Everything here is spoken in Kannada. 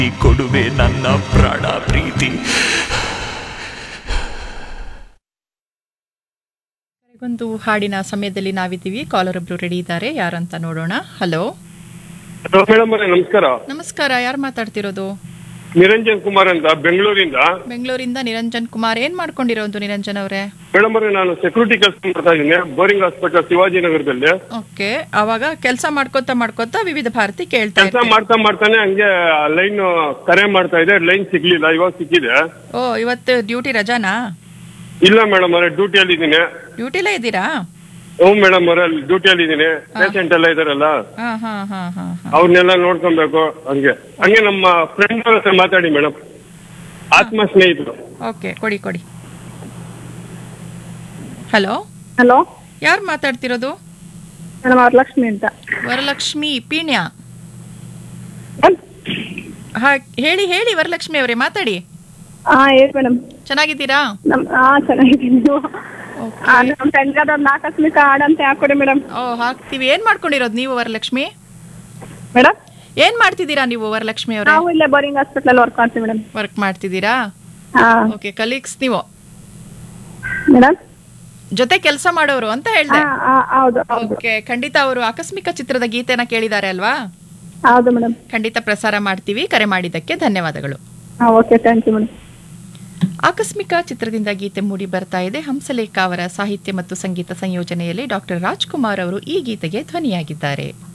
ಕೊಡುವೆ ನನ್ನ ಪ್ರಾಣ ಪ್ರೀತಿ ಒಂದು ಹಾಡಿನ ಸಮಯದಲ್ಲಿ ನಾವಿದ್ದೀವಿ ಕಾಲರ್ ಒಬ್ರು ರೆಡಿ ಇದ್ದಾರೆ ಯಾರಂತ ನೋಡೋಣ ಹಲೋ ಹಲೋ ಮೇಡಮ್ ಅವರೇ ನಮಸ್ಕಾರ ನಮಸ್ಕಾರ ಯಾರು ಮಾತಾಡ್ತಿರೋದು ನಿರಂಜನ್ ಕುಮಾರ್ ಅಂತ ಬೆಂಗಳೂರಿಂದ ಬೆಂಗಳೂರಿಂದ ನಿರಂಜನ್ ಕುಮಾರ್ ಏನ್ ಮಾಡ್ಕೊಂಡಿರೋದು ನಿರಂಜನ್ ಅವರೇ ಮೇಡಮ್ ಅವರೇ ನಾನು ಸೆಕ್ಯೂರಿಟಿ ಕೆಲಸ ಮಾಡ್ತಾ ಇದ್ದೀನಿ ಬೋರಿಂಗ್ ಹಾಸ್ಪಿಟಲ್ ಶಿವಾಜಿನಗರದಲ್ಲಿ ಓಕೆ ಅವಾಗ ಕೆಲಸ ಮಾಡ್ಕೋತಾ ಮಾಡ್ಕೋತಾ ವಿವಿಧ ಭಾರತಿ ಕೇಳ್ತಾ ಕೆಲಸ ಇರ್ತೀವಿ ಮಾಡ್ತಾ ಮಾಡ್ತಾನೆ ಹಂಗೆ ಲೈನ್ ಕರೆ ಮಾಡ್ತಾ ಇದೆ ಲೈನ್ ಸಿಗ್ಲಿಲ್ಲ ಇವಾಗ ಸಿಕ್ಕಿದೆ ಓ ಇವತ್ತು ಡ್ಯೂಟಿ ರಜಾನಾ ಇಲ್ಲ ಮೇಡಮ್ ಅವರೇ ಡ್ಯೂಟಿಯಲ್ಲಿ ಇದ್ದೀನಿ ಡ್ಯೂಟಿಲೇ ಇದ್ದೀರಾ ಹ್ಞೂ ಮೇಡಮ್ ಅವರೇ ಡ್ಯೂಟಿಯಲ್ಲಿ ಇದ್ದೀನಿ ಪೇಷಂಟ್ ಎಲ್ಲ ಇದಾರಲ್ಲ ಹಾ ಹಾ ಹಾ ಹಾ ಹಾ ಅವ್ರನ್ನೆಲ್ಲ ನೋಡ್ಕೊಬೇಕು ಹಂಗೆ ಹಂಗೆ ನಮ್ಮ ಫ್ರೆಂಡ್ ಅವ್ರ ಹತ್ರ ಮಾತಾಡಿ ಮೇಡಮ್ ಆತ್ಮ ಸ್ನೇಹಿತರು ಓಕೆ ಕೊಡಿ ಕೊಡಿ ಹಲೋ ಹಲೋ ಯಾರು ಮಾತಾಡ್ತಿರೋದು ಮೇಡಮ್ ವರಲಕ್ಷ್ಮಿ ಅಂತ ವರಲಕ್ಷ್ಮಿ ಪೀಣ್ಯ ಮೇಡಮ್ ಹಾ ಹೇಳಿ ಹೇಳಿ ವರಲಕ್ಷ್ಮಿ ಅವರೇ ಮಾತಾಡಿ ಹಾ ಹೇಳಿ ಮೇಡಮ್ ಚೆನ್ನಾಗಿದ್ದೀರಾ ನಮ್ ಹಾ ಚೆನ್ನಾಗಿದ್ದೀನಿ ನೀವು ಆ, ನಮ್ ಫ್ರೆಂಡ್ಗಾದ ಒಂದು ಆಕಸ್ಮಿಕ ಹಾಡಂತ ಹಾಕೊಡಿ ಮೇಡಮ್ ಓ ಹಾಕ್ತೀವಿ ಏನ್ ಮಾಡ್ಕೊಂಡಿರೋದು ನೀವು ವರಲಕ್ಷ್ಮಿ ಮೇಡಮ್ ಏನ್ ಮಾಡ್ತಿದ್ದೀರಾ ನೀವು ವರಲಕ್ಷ್ಮಿ ಅವರೇ ನಾವು ಇಲ್ಲೇ ಬೋರಿಂಗ್ ಹಾಸ್ಪಿಟಲ್ ವರ್ಕ್ ಮಾಡ್ತೀವಿ ಮೇಡಮ್ ವರ್ಕ್ ಮಾಡ್ತಿದ್ದೀರಾ ಹಾ ಓಕೆ ಕಲೀಗ್ಸ್ ನೀವು ಮೇಡಮ್ ಜೊತೆ ಕೆಲಸ ಮಾಡೋರು ಅಂತ ಹಾ ಹೇಳ್ದೆ ಹಾ, ಹೌದು ಹೌದು ಓಕೆ ಖಂಡಿತ ಅವರು ಆಕಸ್ಮಿಕ ಚಿತ್ರದ ಗೀತೆನ ಕೇಳಿದ್ದಾರೆ ಅಲ್ವಾ ಹೌದು ಮೇಡಮ್ ಖಂಡಿತ ಪ್ರಸಾರ ಮಾಡ್ತೀವಿ ಕರೆ ಮಾಡಿದ್ದಕ್ಕೆ ಧನ್ಯವಾದಗಳು ಹಾ ಓಕೆ ಥ್ಯಾಂಕ್ ಯು ಮೇಡಮ್ ಆಕಸ್ಮಿಕ ಚಿತ್ರದಿಂದ ಗೀತೆ ಮೂಡಿ ಬರ್ತಾ ಇದೆ ಹಂಸಲೇಖ ಅವರ ಸಾಹಿತ್ಯ ಮತ್ತು ಸಂಗೀತ ಸಂಯೋಜನೆಯಲ್ಲಿ ಡಾಕ್ಟರ್ ರಾಜ್ಕುಮಾರ್ ಅವರು ಈ ಗೀತೆಗೆ ಧ್ವನಿಯಾಗಿದ್ದಾರೆ